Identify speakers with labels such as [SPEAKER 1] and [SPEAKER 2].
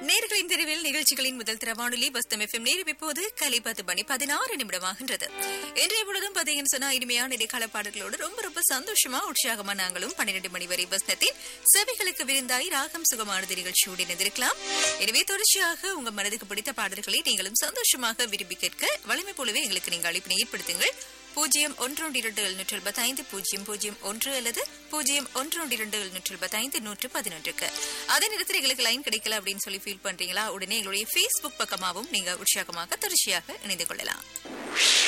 [SPEAKER 1] நேர்களின் தெருவில் நிகழ்ச்சிகளின் முதல் தர வானொலி பஸ்தம் எஃப்எம் நேரம் இப்போது கலை பத்து மணி பதினாறு நிமிடமாகின்றது இன்றைய பொழுதும் பார்த்தீங்கன்னு சொன்னா இனிமையான இடைக்கால பாடல்களோடு ரொம்ப ரொம்ப சந்தோஷமா உற்சாகமா நாங்களும் பன்னிரண்டு மணி வரை பஸ்னத்தின் செவிகளுக்கு விருந்தாய் ராகம் சுகமானது நிகழ்ச்சியோடு இணைந்திருக்கலாம் எனவே தொடர்ச்சியாக உங்க மனதுக்கு பிடித்த பாடல்களை நீங்களும் சந்தோஷமாக விரும்பி கேட்க வலிமை போலவே எங்களுக்கு நீங்கள் அழைப்பினை ஏற்படுத்துங்கள் பூஜ்ஜியம் ஒன்று இரண்டு எழுநூற்று எழுபத்தைந்து பூஜ்ஜியம் பூஜ்ஜியம் ஒன்று அல்லது பூஜ்ஜியம் ஒன்று இரண்டு எழுநூற்று எழுபத்தைந்து நூற்று பதினொன்றுக்கு அதே நேரத்தில் எங்களுக்கு லைன் கிடைக்கல அப்படின்னு சொல்லி ஃபீல் பண்றீங்களா உடனே எங்களுடைய ஃபேஸ்புக் பக்கமாகவும் நீங்க உற்சாகமாக தொடர்ச்சியாக இணைந்து கொள்ளலாம்